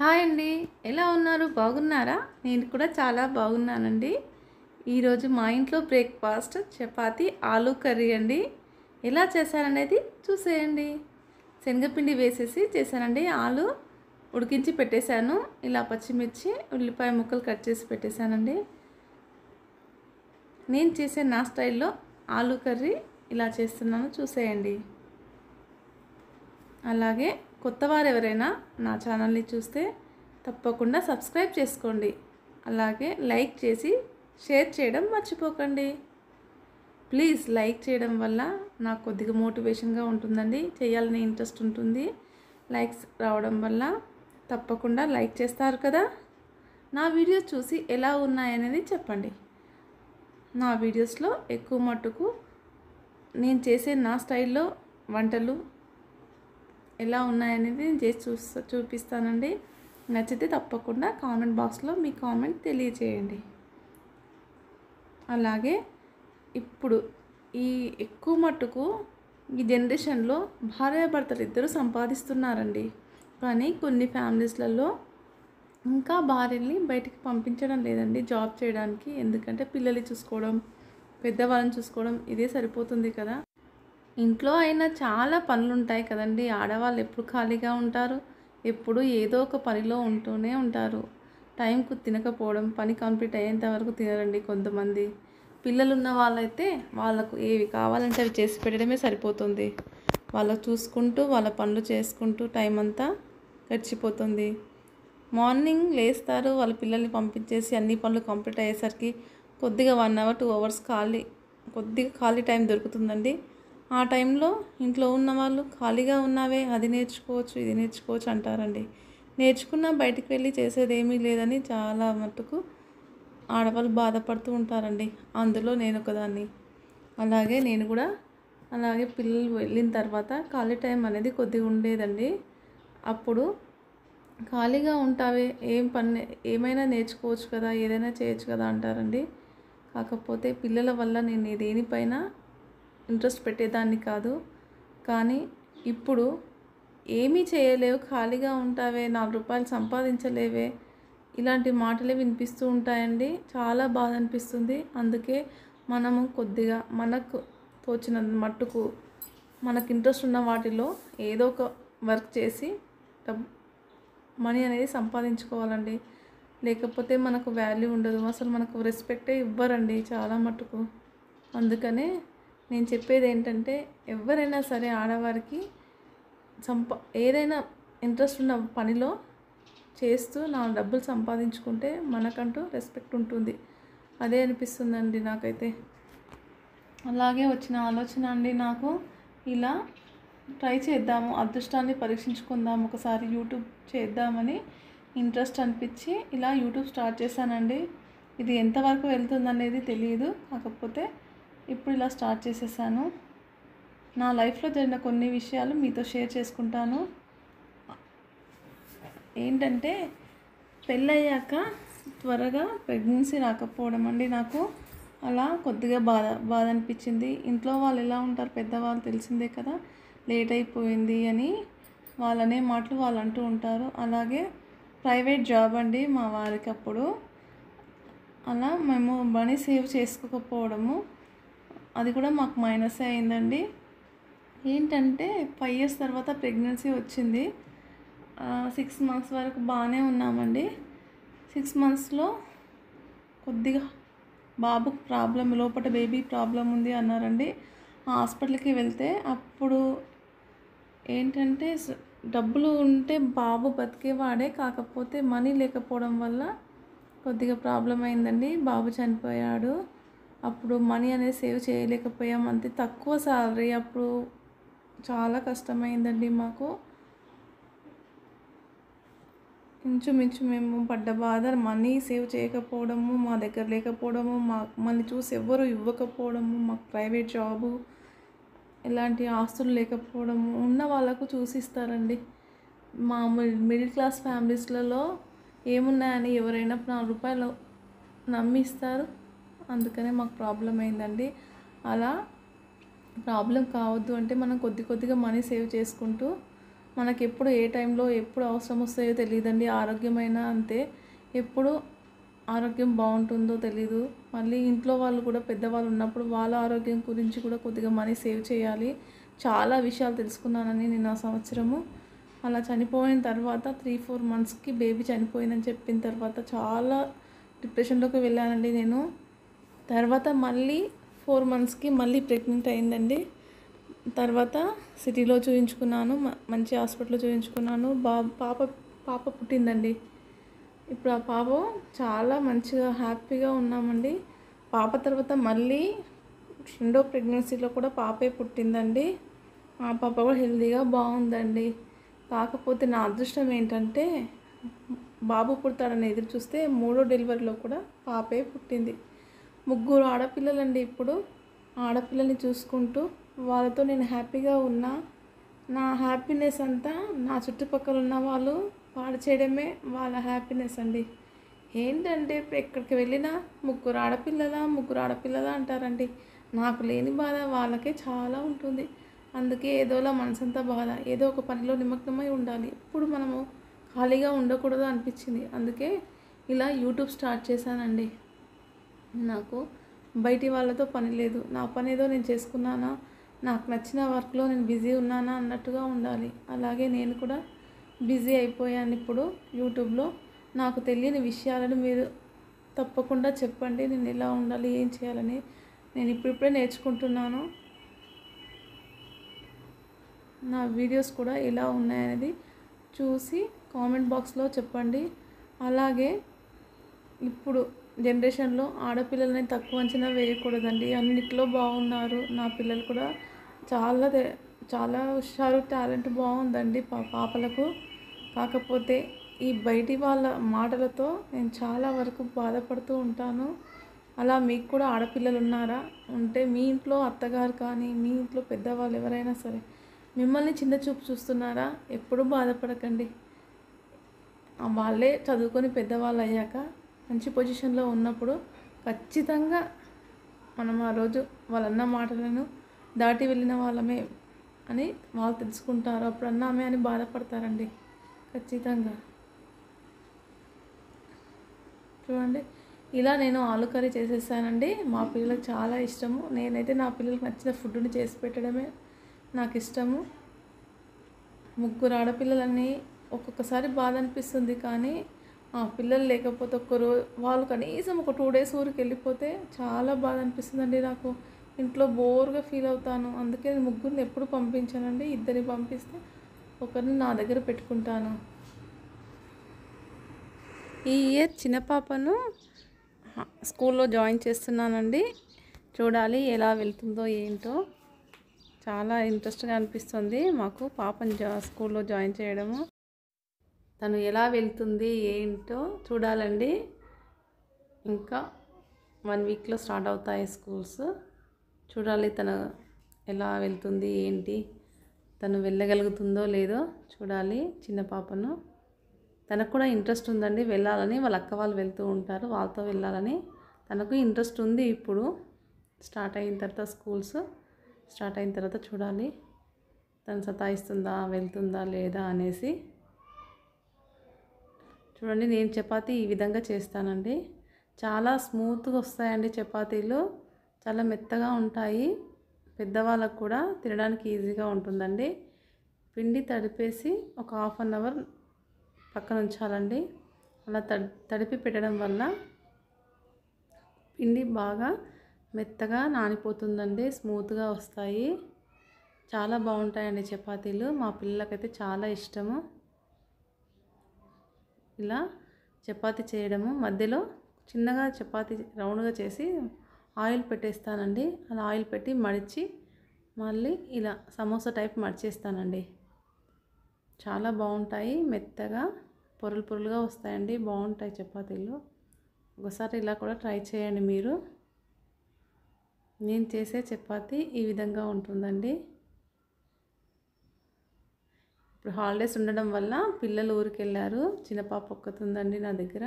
hi అండి ఎలా ఉన్నారు బాగున్నారా నేను కూడా చాలా బాగున్నానండి ఈరోజు మా ఇంట్లో బ్రేక్ఫాస్ట్ చపాతి ఆలూ కర్రీ అండి ఎలా చేశారనేది చూసేయండి శనగపిండి వేసేసి చేశానండి ఆలు ఉడికించి పెట్టేశాను ఇలా పచ్చిమిర్చి ఉల్లిపాయ ముక్కలు కట్ చేసి పెట్టేశానండి నేను చేసే నా స్టైల్లో ఆలూ కర్రీ ఇలా చేస్తున్నాను చూసేయండి అలాగే కొత్తవారు ఎవరైనా నా ఛానల్ని చూస్తే తప్పకుండా సబ్స్క్రైబ్ చేసుకోండి అలాగే లైక్ చేసి షేర్ చేయడం మర్చిపోకండి ప్లీజ్ లైక్ చేయడం వల్ల నాకు కొద్దిగా మోటివేషన్గా ఉంటుందండి చేయాలని ఇంట్రెస్ట్ ఉంటుంది లైక్స్ రావడం వల్ల తప్పకుండా లైక్ చేస్తారు కదా నా వీడియోస్ చూసి ఎలా ఉన్నాయనేది చెప్పండి నా వీడియోస్లో ఎక్కువ మట్టుకు నేను చేసే నా స్టైల్లో వంటలు ఎలా ఉన్నాయనేది నేను చేసి చూస్తా చూపిస్తానండి నచ్చితే తప్పకుండా కామెంట్ బాక్స్లో మీ కామెంట్ తెలియచేయండి అలాగే ఇప్పుడు ఈ ఎక్కువ మట్టుకు ఈ జనరేషన్లో భార్యాభర్తలు ఇద్దరు సంపాదిస్తున్నారండి కానీ కొన్ని ఫ్యామిలీస్లలో ఇంకా భార్యల్ని బయటికి పంపించడం లేదండి జాబ్ చేయడానికి ఎందుకంటే పిల్లల్ని చూసుకోవడం పెద్దవాళ్ళని చూసుకోవడం ఇదే సరిపోతుంది కదా ఇంట్లో అయినా చాలా పనులు ఉంటాయి కదండి ఆడవాళ్ళు ఎప్పుడు ఖాళీగా ఉంటారు ఎప్పుడు ఏదో ఒక పనిలో ఉంటూనే ఉంటారు టైంకు తినకపోవడం పని కంప్లీట్ అయ్యేంత వరకు తినరండి కొంతమంది పిల్లలు ఉన్న వాళ్ళైతే వాళ్ళకు ఏవి కావాలంటే అవి చేసి పెట్టడమే సరిపోతుంది వాళ్ళకు చూసుకుంటూ వాళ్ళ పనులు చేసుకుంటూ టైం అంతా గడిచిపోతుంది మార్నింగ్ లేస్తారు వాళ్ళ పిల్లల్ని పంపించేసి అన్ని పనులు కంప్లీట్ అయ్యేసరికి కొద్దిగా వన్ అవర్ టూ అవర్స్ ఖాళీ కొద్దిగా ఖాళీ టైం దొరుకుతుందండి ఆ టైంలో ఇంట్లో ఉన్న వాళ్ళు ఖాళీగా ఉన్నావే అది నేర్చుకోవచ్చు ఇది నేర్చుకోవచ్చు అంటారండి నేర్చుకున్నా బయటికి వెళ్ళి చేసేది ఏమీ లేదని చాలా మటుకు ఆడవాళ్ళు బాధపడుతూ ఉంటారండి అందులో నేను ఒకదాన్ని అలాగే నేను కూడా అలాగే పిల్లలు వెళ్ళిన తర్వాత ఖాళీ టైం అనేది కొద్దిగా ఉండేదండి అప్పుడు ఖాళీగా ఉంటావే ఏం పని ఏమైనా నేర్చుకోవచ్చు కదా ఏదైనా చేయొచ్చు కదా అంటారండి కాకపోతే పిల్లల వల్ల నేను దేనిపైన ఇంట్రెస్ట్ పెట్టేదాన్ని కాదు కానీ ఇప్పుడు ఏమీ చేయలేవు ఖాళీగా ఉంటావే నాలుగు రూపాయలు సంపాదించలేవే ఇలాంటి మాటలే వినిపిస్తూ ఉంటాయండి చాలా బాధ అనిపిస్తుంది అందుకే మనము కొద్దిగా మనకు తోచిన మట్టుకు మనకు ఇంట్రెస్ట్ ఉన్న వాటిలో ఏదో ఒక వర్క్ చేసి డబ్ మనీ అనేది సంపాదించుకోవాలండి లేకపోతే మనకు వాల్యూ ఉండదు అసలు మనకు రెస్పెక్టే ఇవ్వరండి చాలా మట్టుకు అందుకనే నేను చెప్పేది ఏంటంటే ఎవరైనా సరే ఆడవారికి సంపా ఏదైనా ఇంట్రెస్ట్ ఉన్న పనిలో చేస్తూ నా డబ్బులు సంపాదించుకుంటే మనకంటూ రెస్పెక్ట్ ఉంటుంది అదే అనిపిస్తుందండి నాకైతే అలాగే వచ్చిన ఆలోచన అండి నాకు ఇలా ట్రై చేద్దాము అదృష్టాన్ని పరీక్షించుకుందాం ఒకసారి యూట్యూబ్ చేద్దామని ఇంట్రెస్ట్ అనిపించి ఇలా యూట్యూబ్ స్టార్ట్ చేశానండి ఇది ఎంతవరకు వెళ్తుందనేది తెలియదు కాకపోతే ఇప్పుడు ఇలా స్టార్ట్ చేసేసాను నా లైఫ్లో జరిగిన కొన్ని విషయాలు మీతో షేర్ చేసుకుంటాను ఏంటంటే పెళ్ళయ్యాక త్వరగా ప్రెగ్నెన్సీ రాకపోవడం అండి నాకు అలా కొద్దిగా బాధ బాధ అనిపించింది ఇంట్లో వాళ్ళు ఎలా ఉంటారు పెద్దవాళ్ళు తెలిసిందే కదా లేట్ అయిపోయింది అని వాళ్ళనే మాటలు వాళ్ళు అంటూ ఉంటారు అలాగే ప్రైవేట్ జాబ్ అండి మా వారికి అప్పుడు అలా మేము మనీ సేవ్ చేసుకోకపోవడము అది కూడా మాకు మైనస్ అయిందండి ఏంటంటే ఫైవ్ ఇయర్స్ తర్వాత ప్రెగ్నెన్సీ వచ్చింది సిక్స్ మంత్స్ వరకు బాగానే ఉన్నామండి సిక్స్ మంత్స్లో కొద్దిగా బాబుకు ప్రాబ్లం లోపల బేబీ ప్రాబ్లం ఉంది అన్నారండి హాస్పిటల్కి వెళ్తే అప్పుడు ఏంటంటే డబ్బులు ఉంటే బాబు బతికేవాడే కాకపోతే మనీ లేకపోవడం వల్ల కొద్దిగా ప్రాబ్లం అయిందండి బాబు చనిపోయాడు అప్పుడు మనీ అనేది సేవ్ చేయలేకపోయాం అంతే తక్కువ సాలరీ అప్పుడు చాలా కష్టమైందండి మాకు ఇంచుమించు మేము పడ్డ బాధ మనీ సేవ్ చేయకపోవడము మా దగ్గర లేకపోవడము మా మళ్ళీ చూసి ఎవ్వరు ఇవ్వకపోవడము మాకు ప్రైవేట్ జాబు ఎలాంటి ఆస్తులు లేకపోవడము ఉన్న వాళ్ళకు చూసిస్తారండి మా మిడిల్ క్లాస్ ఫ్యామిలీస్లలో ఏమున్నాయని ఎవరైనా నాలుగు రూపాయలు నమ్మిస్తారు అందుకనే మాకు ప్రాబ్లం అయిందండి అలా ప్రాబ్లం కావద్దు అంటే మనం కొద్ది కొద్దిగా మనీ సేవ్ చేసుకుంటూ మనకి ఎప్పుడు ఏ టైంలో ఎప్పుడు అవసరం వస్తాయో తెలియదండి ఆరోగ్యమైన అంతే ఎప్పుడు ఆరోగ్యం బాగుంటుందో తెలీదు మళ్ళీ ఇంట్లో వాళ్ళు కూడా పెద్దవాళ్ళు ఉన్నప్పుడు వాళ్ళ ఆరోగ్యం గురించి కూడా కొద్దిగా మనీ సేవ్ చేయాలి చాలా విషయాలు తెలుసుకున్నానని నేను ఆ సంవత్సరము అలా చనిపోయిన తర్వాత త్రీ ఫోర్ మంత్స్కి బేబీ చనిపోయిందని చెప్పిన తర్వాత చాలా డిప్రెషన్లోకి వెళ్ళానండి నేను తర్వాత మళ్ళీ ఫోర్ మంత్స్కి మళ్ళీ ప్రెగ్నెంట్ అయిందండి తర్వాత సిటీలో చూయించుకున్నాను మ- మంచి హాస్పిటల్లో చూయించుకున్నాను బా పాప పాప పుట్టిందండి ఇప్పుడు ఆ పాప చాలా మంచిగా హ్యాపీగా ఉన్నామండి పాప తర్వాత మళ్ళీ రెండో ప్రెగ్నెన్సీలో కూడా పాపే పుట్టిందండి ఆ పాప కూడా హెల్తీగా బాగుందండి కాకపోతే నా అదృష్టం ఏంటంటే బాబు పుడతాడని ఎదురు చూస్తే మూడో డెలివరీలో కూడా పాపే పుట్టింది ముగ్గురు ఆడపిల్లలండి ఇప్పుడు ఆడపిల్లల్ని చూసుకుంటూ వాళ్ళతో నేను హ్యాపీగా ఉన్నా నా హ్యాపీనెస్ అంతా నా చుట్టుపక్కల ఉన్న వాళ్ళు పాడు చేయడమే వాళ్ళ హ్యాపీనెస్ అండి ఏంటంటే ఇప్పుడు ఎక్కడికి వెళ్ళినా ముగ్గురు ఆడపిల్లలా ముగ్గురు ఆడపిల్లలా అంటారండి నాకు లేని బాధ వాళ్ళకే చాలా ఉంటుంది అందుకే ఏదోలా మనసంతా బాధ ఏదో ఒక పనిలో నిమగ్నమై ఉండాలి ఇప్పుడు మనము ఖాళీగా ఉండకూడదు అనిపించింది అందుకే ఇలా యూట్యూబ్ స్టార్ట్ చేశానండి నాకు బయటి వాళ్ళతో పని లేదు నా పని ఏదో నేను చేసుకున్నానా నాకు నచ్చిన వర్క్లో నేను బిజీ ఉన్నానా అన్నట్టుగా ఉండాలి అలాగే నేను కూడా బిజీ అయిపోయాను ఇప్పుడు యూట్యూబ్లో నాకు తెలియని విషయాలను మీరు తప్పకుండా చెప్పండి నేను ఎలా ఉండాలి ఏం చేయాలని నేను ఇప్పుడిప్పుడే నేర్చుకుంటున్నాను నా వీడియోస్ కూడా ఎలా ఉన్నాయనేది చూసి కామెంట్ బాక్స్లో చెప్పండి అలాగే ఇప్పుడు జనరేషన్లో ఆడపిల్లలని తక్కువ అంచనా వేయకూడదండి అన్నిట్లో బాగున్నారు నా పిల్లలు కూడా చాలా తె- చాలా హుషారు టాలెంట్ బాగుందండి పా పాపలకు కాకపోతే ఈ బయటి వాళ్ళ మాటలతో నేను చాలా వరకు బాధపడుతూ ఉంటాను అలా మీకు కూడా ఆడపిల్లలు ఉన్నారా ఉంటే మీ ఇంట్లో అత్తగారు కానీ మీ ఇంట్లో పెద్దవాళ్ళు ఎవరైనా సరే మిమ్మల్ని చిన్న చూపు చూస్తున్నారా ఎప్పుడూ బాధపడకండి ఆ వాళ్ళే చదువుకొని పెద్దవాళ్ళు అయ్యాక మంచి పొజిషన్లో ఉన్నప్పుడు ఖచ్చితంగా మనం ఆ రోజు వాళ్ళన్న మాటలను దాటి వెళ్ళిన వాళ్ళమే అని వాళ్ళు తెలుసుకుంటారు అప్పుడు అన్నామే అని బాధపడతారండి ఖచ్చితంగా చూడండి ఇలా నేను ఆలు కర్రీ చేసేసానండి మా పిల్లలకు చాలా ఇష్టము నేనైతే నా పిల్లలకు నచ్చిన ఫుడ్ని చేసి పెట్టడమే నాకు ఇష్టము ముగ్గురు ఆడపిల్లలని ఒక్కొక్కసారి బాధ అనిపిస్తుంది కానీ ఆ పిల్లలు లేకపోతే ఒక్క రో వాళ్ళు కనీసం ఒక టూ డేస్ ఊరికి వెళ్ళిపోతే చాలా బాధ అనిపిస్తుందండి నాకు ఇంట్లో బోర్గా ఫీల్ అవుతాను అందుకే నేను ముగ్గురిని ఎప్పుడు పంపించానండి ఇద్దరిని పంపిస్తే ఒకరిని నా దగ్గర పెట్టుకుంటాను ఈ ఇయర్ చిన్న పాపను హ, స్కూల్లో జాయిన్ చేస్తున్నానండి చూడాలి ఎలా వెళ్తుందో ఏంటో చాలా ఇంట్రెస్ట్గా అనిపిస్తుంది మాకు పాపని జా స్కూల్లో జాయిన్ చేయడము తను ఎలా వెళ్తుంది ఏంటో చూడాలండి ఇంకా వన్ వీక్లో స్టార్ట్ అవుతాయి స్కూల్స్ చూడాలి తను ఎలా వెళ్తుంది ఏంటి తను వెళ్ళగలుగుతుందో లేదో చూడాలి చిన్న పాపను తనకు కూడా ఇంట్రెస్ట్ ఉందండి వెళ్ళాలని వాళ్ళ అక్క వాళ్ళు వెళ్తూ ఉంటారు వాళ్ళతో వెళ్ళాలని తనకు ఇంట్రెస్ట్ ఉంది ఇప్పుడు స్టార్ట్ అయిన తర్వాత స్కూల్స్ స్టార్ట్ అయిన తర్వాత చూడాలి తను సతాయిస్తుందా వెళ్తుందా లేదా అనేసి చూడండి నేను చపాతీ ఈ విధంగా చేస్తానండి చాలా స్మూత్గా వస్తాయండి చపాతీలు చాలా మెత్తగా ఉంటాయి పెద్దవాళ్ళకు కూడా తినడానికి ఈజీగా ఉంటుందండి పిండి తడిపేసి ఒక హాఫ్ అన్ అవర్ పక్కన ఉంచాలండి అలా తడి తడిపి పెట్టడం వల్ల పిండి బాగా మెత్తగా నానిపోతుందండి స్మూత్గా వస్తాయి చాలా బాగుంటాయండి చపాతీలు మా పిల్లలకైతే చాలా ఇష్టము ఇలా చపాతీ చేయడము మధ్యలో చిన్నగా చపాతీ రౌండ్గా చేసి ఆయిల్ పెట్టేస్తానండి అలా ఆయిల్ పెట్టి మడిచి మళ్ళీ ఇలా సమోసా టైప్ మడిచేస్తానండి చాలా బాగుంటాయి మెత్తగా పొరలు పొరలుగా వస్తాయండి బాగుంటాయి చపాతీలు ఒకసారి ఇలా కూడా ట్రై చేయండి మీరు నేను చేసే చపాతీ ఈ విధంగా ఉంటుందండి ఇప్పుడు హాలిడేస్ ఉండడం వల్ల పిల్లలు ఊరికి వెళ్ళారు చిన్న పాప ఒక్కతుందండి నా దగ్గర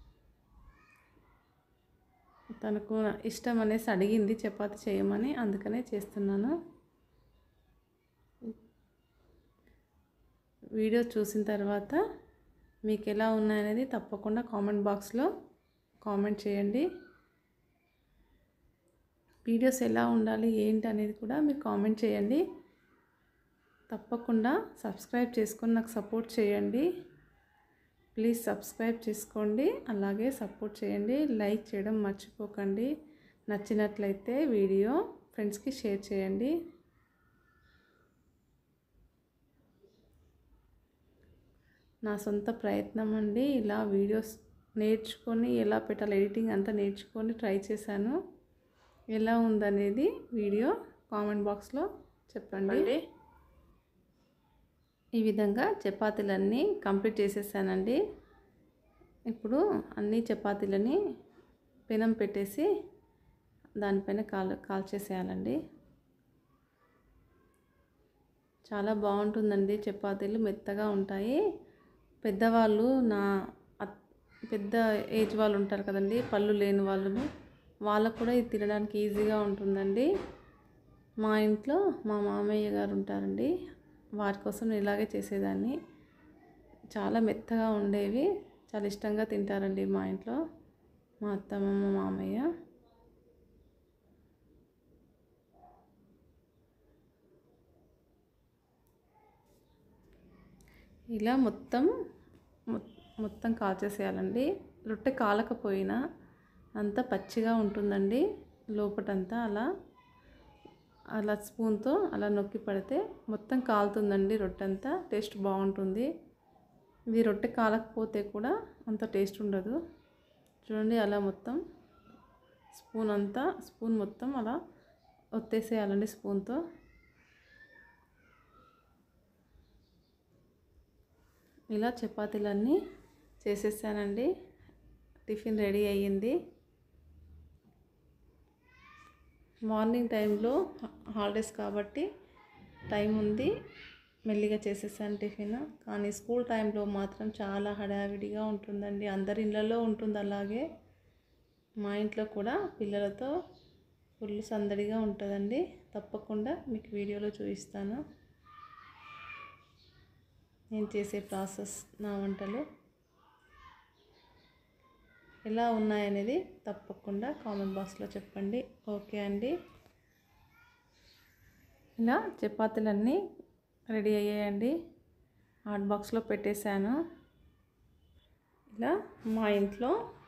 తనకు ఇష్టం అనేసి అడిగింది చపాతి చేయమని అందుకనే చేస్తున్నాను వీడియో చూసిన తర్వాత మీకు ఎలా ఉన్నాయనేది తప్పకుండా కామెంట్ బాక్స్లో కామెంట్ చేయండి వీడియోస్ ఎలా ఉండాలి ఏంటి అనేది కూడా మీరు కామెంట్ చేయండి తప్పకుండా సబ్స్క్రైబ్ చేసుకొని నాకు సపోర్ట్ చేయండి ప్లీజ్ సబ్స్క్రైబ్ చేసుకోండి అలాగే సపోర్ట్ చేయండి లైక్ చేయడం మర్చిపోకండి నచ్చినట్లయితే వీడియో ఫ్రెండ్స్కి షేర్ చేయండి నా సొంత ప్రయత్నం అండి ఇలా వీడియోస్ నేర్చుకొని ఎలా పెట్టాలి ఎడిటింగ్ అంతా నేర్చుకొని ట్రై చేశాను ఎలా ఉందనేది వీడియో కామెంట్ బాక్స్లో చెప్పండి ఈ విధంగా చపాతీలన్నీ కంప్లీట్ చేసేసానండి ఇప్పుడు అన్ని చపాతీలని పెనం పెట్టేసి దానిపైన కాల్ కాల్చేసేయాలండి చాలా బాగుంటుందండి చపాతీలు మెత్తగా ఉంటాయి పెద్దవాళ్ళు నా పెద్ద ఏజ్ వాళ్ళు ఉంటారు కదండి పళ్ళు లేని వాళ్ళు వాళ్ళకు కూడా ఇది తినడానికి ఈజీగా ఉంటుందండి మా ఇంట్లో మా మామయ్య గారు ఉంటారండి వారి కోసం నేను ఇలాగే చేసేదాన్ని చాలా మెత్తగా ఉండేవి చాలా ఇష్టంగా తింటారండి మా ఇంట్లో మా అత్తమ్మ మా మామయ్య ఇలా మొత్తం మొత్తం కాల్చేసేయాలండి రొట్టె కాలకపోయినా అంతా పచ్చిగా ఉంటుందండి లోపటంతా అలా అలా స్పూన్తో అలా నొక్కి పడితే మొత్తం కాలుతుందండి రొట్టె అంతా టేస్ట్ బాగుంటుంది ఇది రొట్టె కాలకపోతే కూడా అంత టేస్ట్ ఉండదు చూడండి అలా మొత్తం స్పూన్ అంతా స్పూన్ మొత్తం అలా ఒత్తేసేయాలండి స్పూన్తో ఇలా చపాతీలన్నీ చేసేసానండి టిఫిన్ రెడీ అయ్యింది మార్నింగ్ టైంలో హాలిడేస్ కాబట్టి టైం ఉంది మెల్లిగా చేసేసాను టిఫిన్ కానీ స్కూల్ టైంలో మాత్రం చాలా హడావిడిగా ఉంటుందండి అందరి ఇళ్ళలో ఉంటుంది అలాగే మా ఇంట్లో కూడా పిల్లలతో ఫుల్ సందడిగా ఉంటుందండి తప్పకుండా మీకు వీడియోలో చూపిస్తాను నేను చేసే ప్రాసెస్ నా వంటలు ఎలా ఉన్నాయనేది తప్పకుండా కామెంట్ బాక్స్లో చెప్పండి ఓకే అండి ఇలా చపాతీలన్నీ రెడీ అయ్యాయండి హాట్ బాక్స్లో పెట్టేశాను ఇలా మా ఇంట్లో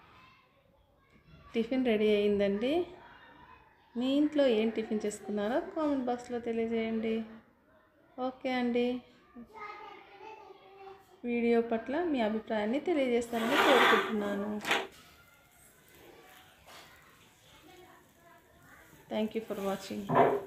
టిఫిన్ రెడీ అయ్యిందండి మీ ఇంట్లో ఏం టిఫిన్ చేసుకున్నారో కామెంట్ బాక్స్లో తెలియజేయండి ఓకే అండి వీడియో పట్ల మీ అభిప్రాయాన్ని తెలియజేస్తారని కోరుకుంటున్నాను థ్యాంక్ యూ ఫర్ వాచింగ్